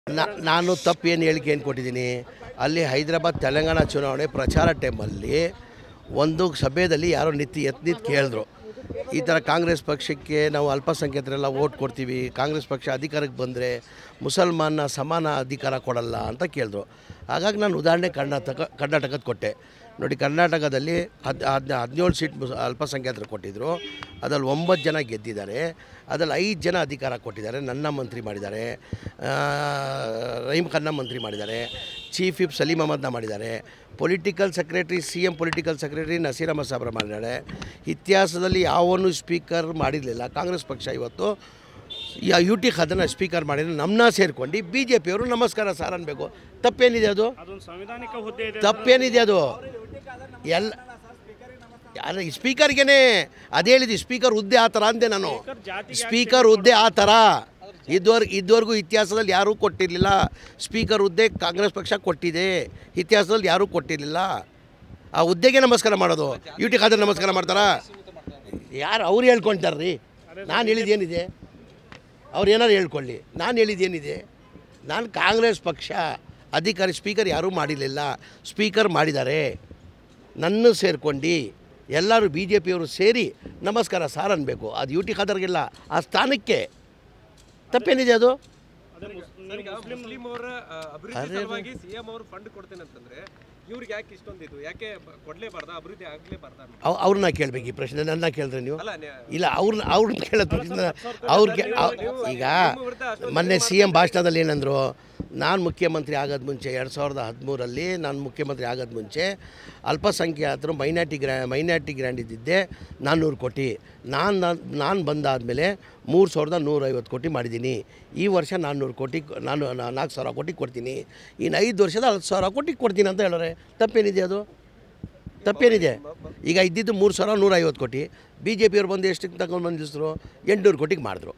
ನಾ- ನಾನು ತಪ್ಪು ಏನು ಹೇಳಿಕೆ ಏನು ಕೊಟ್ಟಿದ್ದೀನಿ ಅಲ್ಲಿ ಹೈದರಾಬಾದ್ ತೆಲಂಗಾಣ ಚುನಾವಣೆ ಪ್ರಚಾರ ಟೈಮಲ್ಲಿ ಒಂದು ಸಭೆಯಲ್ಲಿ ಯಾರೋ ನಿಂತು ಎತ್ತು ನಿಂತು ಕೇಳಿದ್ರು ಈ ಥರ ಕಾಂಗ್ರೆಸ್ ಪಕ್ಷಕ್ಕೆ ನಾವು ಅಲ್ಪಸಂಖ್ಯಾತರೆಲ್ಲ ಓಟ್ ಕೊಡ್ತೀವಿ ಕಾಂಗ್ರೆಸ್ ಪಕ್ಷ ಅಧಿಕಾರಕ್ಕೆ ಬಂದರೆ ಮುಸಲ್ಮಾನ ಸಮಾನ ಅಧಿಕಾರ ಕೊಡಲ್ಲ ಅಂತ ಕೇಳಿದ್ರು ಹಾಗಾಗಿ ನಾನು ಉದಾಹರಣೆ ಕರ್ನಾಟಕ ಕರ್ನಾಟಕದ ಕೊಟ್ಟೆ ನೋಡಿ ಕರ್ನಾಟಕದಲ್ಲಿ ಹದ್ ಹದ್ ಹದಿನೇಳು ಸೀಟ್ ಮುಸ ಅಲ್ಪಸಂಖ್ಯಾತರು ಕೊಟ್ಟಿದ್ದರು ಅದರಲ್ಲಿ ಒಂಬತ್ತು ಜನ ಗೆದ್ದಿದ್ದಾರೆ ಅದರಲ್ಲಿ ಐದು ಜನ ಅಧಿಕಾರ ಕೊಟ್ಟಿದ್ದಾರೆ ನನ್ನ ಮಂತ್ರಿ ಮಾಡಿದ್ದಾರೆ ಆ, ರಹೀಮ್ ಖನ್ನ ಮಂತ್ರಿ ಮಾಡಿದ್ದಾರೆ ಚೀಫ್ ವಿಪ್ ಸಲೀಂ ಅಹಮದ್ನ ಮಾಡಿದ್ದಾರೆ political secretary C M political secretary Naseer Ahmed ಸಾಬ್ರ ಮಾಡಿದ್ದಾರೆ ಇತಿಹಾಸದಲ್ಲಿ ಯಾವನು ಸ್ಪೀಕರ್ ಮಾಡಿರಲಿಲ್ಲ ಕಾಂಗ್ರೆಸ್ ಪಕ್ಷ ಇವತ್ತು ಯು ಟಿ ಖಾದನ್ನ ಸ್ಪೀಕರ್ ಮಾಡಿದ್ರೆ ನಮ್ಮನ್ನ ಸೇರ್ಕೊಂಡು ಬಿ ಜೆ ಪಿಯವರು ನಮಸ್ಕಾರ ಸಾರ್ ಅನ್ಬೇಕು ತಪ್ಪೇನಿದೆ ಅದು ಅದೊಂದು ಸಾಂವಿಧಾನಿಕ ಹುದ್ದೆ ಇದೆ ತಪ್ಪೇನಿದೆ ಅದು ಎಲ್ಲ ಅಲ್ಲ ಸ್ಪೀಕರ್ಗೇನೆ ಅದೇ ಹೇಳಿದ್ವಿ ಸ್ಪೀಕರ್ ಹುದ್ದೆ ಆ ಥರ ಅಂದೆ ನಾನು ಸ್ಪೀಕರ್ ಹುದ್ದೆ ಆ ಥರ ಇದುವರೆಗೆ ಇದುವರೆಗೂ ಇತಿಹಾಸದಲ್ಲಿ ಯಾರೂ ಕೊಟ್ಟಿರಲಿಲ್ಲ ಸ್ಪೀಕರ್ ಹುದ್ದೆ ಕಾಂಗ್ರೆಸ್ ಪಕ್ಷ ಕೊಟ್ಟಿದೆ ಇತಿಹಾಸದಲ್ಲಿ ಯಾರೂ ಕೊಟ್ಟಿರಲಿಲ್ಲ ಆ ಹುದ್ದೆಗೆ ನಮಸ್ಕಾರ ಮಾಡೋದು ಯು ಟಿ ಖಾದರ್ ನಮಸ್ಕಾರ ಮಾಡ್ತಾರಾ ಯಾರು ಅವ್ರು ಹೇಳ್ಕೊಳ್ತಾರ್ರಿ ನಾನು ಹೇಳಿದ್ದೇನಿದೆ ಅವ್ರು ಏನಾರು ಹೇಳ್ಕೊಳ್ಳಿ ನಾನು ಹೇಳಿದ್ದೇನಿದೆ ನಾನು ಕಾಂಗ್ರೆಸ್ ಪಕ್ಷ ಅಧಿಕಾರಿ ಸ್ಪೀಕರ್ ಯಾರೂ ಮಾಡಿರಲಿಲ್ಲ ಸ್ಪೀಕರ್ ಮಾಡಿದ್ದಾರೆ ನನ್ನ ಸೇರ್ಕೊಂಡು ಎಲ್ಲರೂ ಬಿ ಜೆ ಪಿಯವರು ಸೇರಿ ನಮಸ್ಕಾರ ಸಾರ್ ಅನ್ಬೇಕು ಅದು ಯು ಟಿ ಖಾದರ್ಗಿಲ್ಲ ಆ ಸ್ಥಾನಕ್ಕೆ ತಪ್ಪೇನಿದೆ ಅದು ಮುಸ್ಲಿಂ ಅವರ ಆ, ಅಭಿವೃದ್ಧಿ ಸಲುವಾಗಿ ಸಿಎಂ ಅವರು ಫಂಡ್ ಕೊಡ್ತೇನೆ ಅಂತಂದ್ರೆ ಇವ್ರಿಗೆ ಯಾಕೆ ಇಷ್ಟೊಂದು ಇದು ಯಾಕೆ ಬ- ಕೊಡ್ಲೇಬಾರ್ದ ಅಭಿವೃದ್ಧಿ ಆಗ್ಲೇಬಾರ್ದ ಅವ್ ಅವ್ರನ್ನ ಕೇಳಬೇಕು ಈ ಪ್ರಶ್ನೆ ನನ್ನ ಕೇಳಿದ್ರೆ ನೀವು ಅಲ್ಲ ನ್ಯಾ- ಇಲ್ಲ ಅವ್ರನ್ನ ಅವ್ರನ್ನ ಕೇಳೋ ಪ್ರಶ್ನೆ ಅವ್ರಿಗೆ ಅವ್- ಈಗ ಮೊನ್ನೆ ಸಿ ಎಮ್ ಭಾಷಣದಲ್ಲಿ ಏನಂದರು ನಾನು ಮುಖ್ಯಮಂತ್ರಿ ಆಗೋದು ಮುಂಚೆ ಎರಡು ಸಾವಿರದ ಹದಿಮೂರಲ್ಲಿ ನಾನು ಮುಖ್ಯಮಂತ್ರಿ ಆಗೋದು ಮುಂಚೆ ಅಲ್ಪಸಂಖ್ಯಾತರು ಮೈನಾರಿಟಿ ಗ್ರ್ಯಾ ಮೈನಾರಿಟಿ ಗ್ರ್ಯಾಂಡ್ ಇದ್ದಿದ್ದೆ ನಾನ್ನೂರು ಕೋಟಿ ನಾನು ನಾನು ಬಂದಾದಮೇಲೆ ಮೂರು ಸಾವಿರದ ನೂರೈವತ್ತು ಕೋಟಿ ಮಾಡಿದ್ದೀನಿ ಈ ವರ್ಷ ನಾನ್ನೂರು ಕೋಟಿ ನಾನು ನಾ- ನಾಲ್ಕು ಸಾವಿರ ಕೋಟಿ ಕೊಡ್ತೀನಿ ಇನ್ನು ಐದು ವರ್ಷದ ಹತ್ತು ಸಾವಿರ ಕೋಟಿ ಕೊಡ್ತೀನಿ ಅಂತ ಹೇಳೋರೆ ತಪ್ಪೇನಿದೆ ಅದು ತಪ್ಪೇನಿದೆ ಈಗ ಇದ್ದಿದ್ದು ಮೂರು ಸಾವಿರ ನೂರೈವತ್ತು ಕೋಟಿ ಬಿ ಜೆ ಪಿಯವ್ರು ಬಂದು ಎಷ್ಟಕ್ಕೆ ತಗೊಂಡು ಬಂದು ನಿಲ್ಲಿಸಿದ್ರು ಎಂಟುನೂರು ಕೋಟಿಗೆ ಮಾಡಿದ್ರು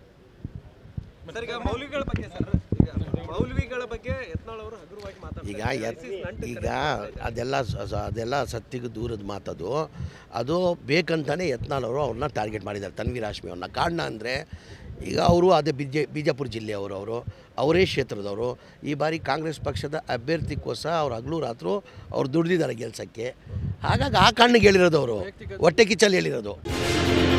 ಸರ್ ಈಗ ಮೌಲ್ವಿಗಳ ಬಗ್ಗೆ ಸರ್ ಈಗ ಮೌಲ್ವಿಗಳ ಬಗ್ಗೆ ಯತ್ನಾಳ್ ಅವರು ಹಗುರವಾಗಿ ಈಗ ಮಾತಾಡ್ತಾರೆ ಎತ್- ಈಗ ಅದೆಲ್ಲ ಸ- ಸ- ಅದೆಲ್ಲ ಸತ್ತಿಗೆ ದೂರದ ಮಾತದು ಅದು ಬೇಕಂತಾನೆ ಯತ್ನಾಳ್ ಅವರು ಅವ್ರನ್ನ ಟಾರ್ಗೆಟ್ ಮಾಡಿದ್ದಾರೆ ತನ್ವೀರ್ ಹಾಶ್ಮಿ ಅವ್ರನ್ನ ಕಾರಣ ಅಂದರೆ ಈಗ ಅವರು ಅದೇ ಬಿಜೆ ಬಿಜಾಪುರ ಜಿಲ್ಲೆಯವರು ಅವರು ಅವರೇ ಕ್ಷೇತ್ರದವರು ಈ ಬಾರಿ ಕಾಂಗ್ರೆಸ್ ಪಕ್ಷದ ಅಭ್ಯರ್ಥಿಗೋಸ್ಕರ ಅವ್ರು ಹಗಲು ರಾತ್ರು ಅವ್ರು ದುಡ್ದಿದ್ದಾರೆ ಗೆಲ್ಸೋಕ್ಕೆ ಹಾಗಾಗಿ ಆ ಕಾರಣಕ್ಕೆ ಹೇಳಿರೋದು ಅವರು ಹೊಟ್ಟೆ ಕಿಚ್ಚಲ್ಲಿ ಹೇಳಿರೋದು